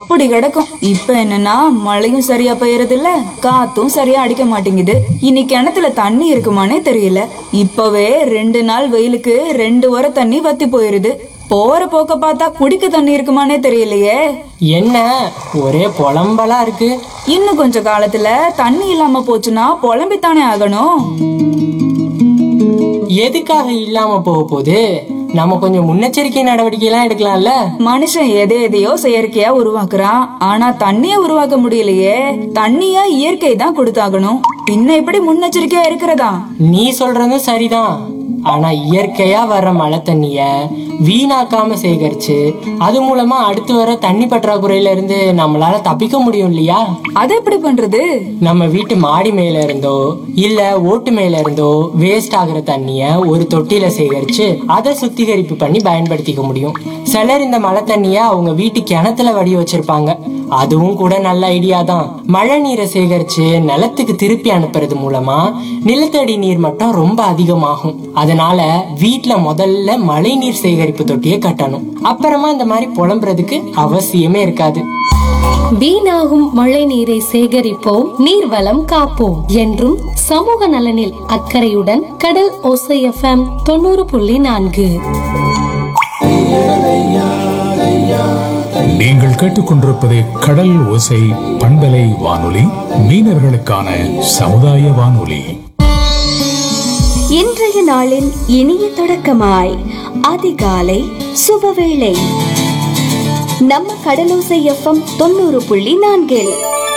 அப்படி கிடக்கும் இப்ப என்னன்னா மழையும் சரியா பெய்யறது இல்ல காத்தும் சரியா அடிக்க மாட்டேங்குது இனி கிணத்துல தண்ணி இருக்குமானே தெரியல இப்பவே ரெண்டு நாள் வெயிலுக்கு ரெண்டு வர தண்ணி வத்தி போயிருது போற போக்க பார்த்தா குடிக்க தண்ணி இருக்குமானே தெரியலையே என்ன ஒரே புலம்பலா இருக்கு இன்னும் கொஞ்ச காலத்துல தண்ணி இல்லாம போச்சுன்னா புலம்பித்தானே ஆகணும் எதுக்காக இல்லாம போக போகுது நம்ம கொஞ்சம் முன்னெச்சரிக்கை நடவடிக்கை எல்லாம் எடுக்கலாம்ல மனுஷன் எதை எதையோ செயற்கையா உருவாக்குறான் ஆனா தண்ணிய உருவாக்க முடியலையே தண்ணிய இயற்கை தான் கொடுத்தாகணும் பின்ன எப்படி முன்னெச்சரிக்கையா இருக்கிறதா நீ சொல்றதும் சரிதான் ஆனா இயற்கையா வர்ற மழை தண்ணிய வீணாக்காம சேகரிச்சு அது மூலமா அடுத்து வர தண்ணி பற்றாக்குறையில இருந்து நம்மளால தப்பிக்க முடியும் இல்லையா அது எப்படி பண்றது நம்ம வீட்டு மாடி மேல இருந்தோ இல்ல ஓட்டு மேல இருந்தோ வேஸ்ட் ஆகுற தண்ணிய ஒரு தொட்டியில சேகரிச்சு அதை சுத்திகரிப்பு பண்ணி பயன்படுத்திக்க முடியும் சிலர் இந்த மழை தண்ணிய அவங்க வீட்டு கிணத்துல வடி வச்சிருப்பாங்க அதுவும் கூட நல்ல ஐடியா தான் மழை நீரை சேகரிச்சு நிலத்துக்கு திருப்பி அனுப்புறது மூலமா நிலத்தடி நீர் மட்டம் ரொம்ப அதிகமாகும் அதனால வீட்ல முதல்ல மழை நீர் சேகரிப்பு தொட்டியை கட்டணும் அப்புறமா இந்த மாதிரி புலம்புறதுக்கு அவசியமே இருக்காது வீணாகும் மழை நீரை சேகரிப்போம் நீர்வளம் காப்போம் என்றும் சமூக நலனில் அக்கறையுடன் கடல் ஓசை எஃப்எம் தொண்ணூறு புள்ளி நான்கு நீங்கள் கேட்டுக்கொண்டிருப்பது கடல் ஓசை பண்பலை வானொலி மீனவர்களுக்கான சமுதாய வானொலி இன்றைய நாளின் இனிய தொடக்கமாய் அதிகாலை சுபவேளை நம்ம கடலோசை எஃப்எம் தொண்ணூறு புள்ளி நான்கில்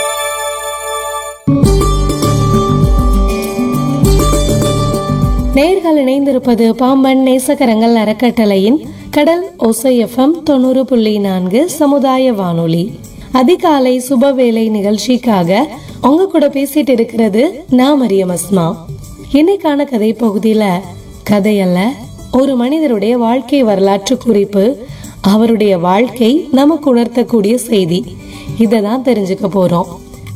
நேர்கள் இணைந்திருப்பது பாம்பன் நேசகரங்கள் அறக்கட்டளையின் கடல் ஒசை எஃப்எம் தொண்ணூறு புள்ளி நான்கு சமுதாய வானொலி அதிகாலை சுபவேளை நிகழ்ச்சிக்காக உங்க கூட பேசிட்டு இருக்கிறது நான் மரியம் அஸ்மா இன்னைக்கான கதை பகுதியில கதையல்ல ஒரு மனிதருடைய வாழ்க்கை வரலாற்று குறிப்பு அவருடைய வாழ்க்கை நமக்கு உணர்த்தக்கூடிய செய்தி இதை தான் தெரிஞ்சுக்க போறோம்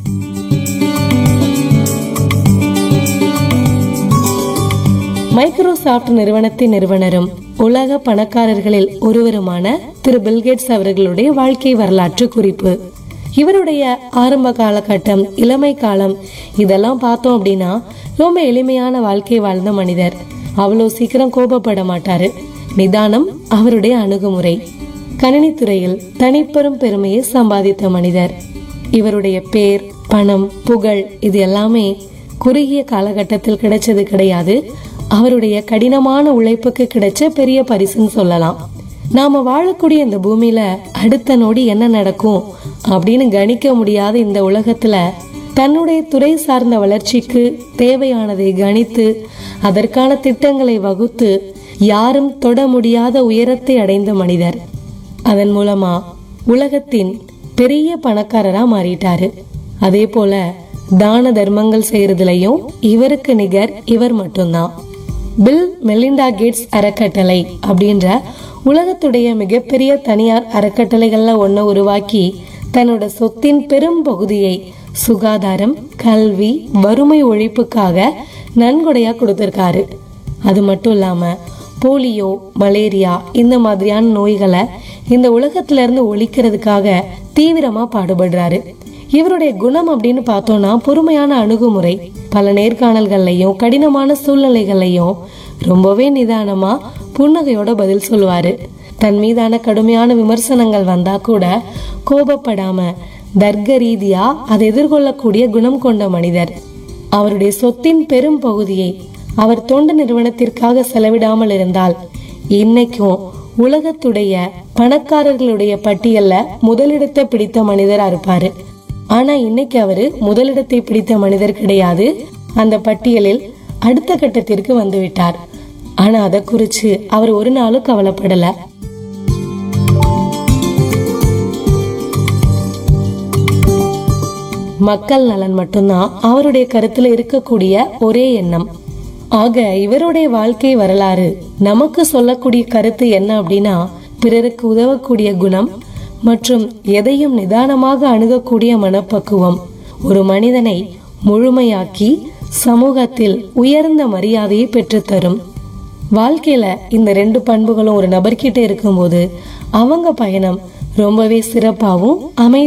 மைக்ரோசாஃப்ட் நிறுவனத்தின் நிறுவனரும் உலக பணக்காரர்களில் ஒருவருமான திரு பில்கேட்ஸ் அவர்களுடைய வாழ்க்கை வரலாற்று குறிப்பு இவருடைய ஆரம்ப காலகட்டம் இளமை காலம் இதெல்லாம் பார்த்தோம் அப்படின்னா ரொம்ப எளிமையான வாழ்க்கை வாழ்ந்த மனிதர் அவ்வளோ சீக்கிரம் கோபப்பட மாட்டாரு நிதானம் அவருடைய அணுகுமுறை கணினித்துறையில் தனிப்பெரும் பெருமையை சம்பாதித்த மனிதர் இவருடைய பேர் பணம் புகழ் இது எல்லாமே குறுகிய காலகட்டத்தில் கிடைச்சது கிடையாது அவருடைய கடினமான உழைப்புக்கு கிடைச்ச பெரிய பரிசுன்னு சொல்லலாம் நாம வாழக்கூடிய இந்த பூமியில அடுத்த நொடி என்ன நடக்கும் அப்படின்னு கணிக்க முடியாத இந்த உலகத்துல தன்னுடைய துறை சார்ந்த வளர்ச்சிக்கு தேவையானதை கணித்து அதற்கான திட்டங்களை வகுத்து யாரும் தொட முடியாத உயரத்தை அடைந்த மனிதர் அதன் மூலமா உலகத்தின் பெரிய பணக்காரரா மாறிட்டாரு அதே போல தான தர்மங்கள் செய்யறதுலயும் இவருக்கு நிகர் இவர் மட்டும்தான் பில் மெலிண்டா கேட்ஸ் அறக்கட்டளை அப்படின்ற உலகத்துடைய மிகப்பெரிய தனியார் அறக்கட்டளைகள்ல ஒன்ன உருவாக்கி தன்னோட சொத்தின் பெரும் பகுதியை சுகாதாரம் கல்வி வறுமை ஒழிப்புக்காக நன்கொடையா கொடுத்திருக்காரு அது மட்டும் இல்லாம போலியோ மலேரியா இந்த மாதிரியான நோய்களை இந்த உலகத்துல இருந்து ஒழிக்கிறதுக்காக தீவிரமா பாடுபடுறாரு இவருடைய குணம் அப்படின்னு பார்த்தோம்னா பொறுமையான அணுகுமுறை பல நேர்காணல்கள்லையும் கடினமான சூழ்நிலைகள்லையும் ரொம்பவே நிதானமா புன்னகையோட பதில் சொல்லுவாரு தன் மீதான கடுமையான விமர்சனங்கள் வந்தா கூட கோபப்படாம தர்க்க ரீதியா அதை எதிர்கொள்ளக்கூடிய குணம் கொண்ட மனிதர் அவருடைய சொத்தின் பெரும் பகுதியை அவர் தொண்டு நிறுவனத்திற்காக செலவிடாமல் இருந்தால் இன்னைக்கும் உலகத்துடைய பணக்காரர்களுடைய பட்டியல்ல முதலிடத்தை பிடித்த மனிதரா இருப்பாரு ஆனா இன்னைக்கு அவரு முதலிடத்தை பிடித்த மனிதர் கிடையாது அந்த பட்டியலில் அடுத்த கட்டத்திற்கு வந்து விட்டார் ஆனா அதை குறிச்சு அவர் ஒரு நாளும் கவலைப்படல மக்கள் நலன் மட்டும்தான் அவருடைய கருத்துல இருக்கக்கூடிய ஒரே எண்ணம் ஆக இவருடைய வாழ்க்கை வரலாறு நமக்கு சொல்லக்கூடிய கருத்து என்ன அப்படின்னா பிறருக்கு உதவக்கூடிய குணம் மற்றும் எதையும் நிதானமாக அணுகக்கூடிய மனப்பக்குவம் ஒரு மனிதனை முழுமையாக்கி சமூகத்தில் உயர்ந்த மரியாதையை பெற்றுத்தரும் வாழ்க்கையில இந்த ரெண்டு பண்புகளும் ஒரு நபர்கிட்ட இருக்கும்போது அவங்க பயணம் ரொம்பவே சிறப்பாகவும் அமைதி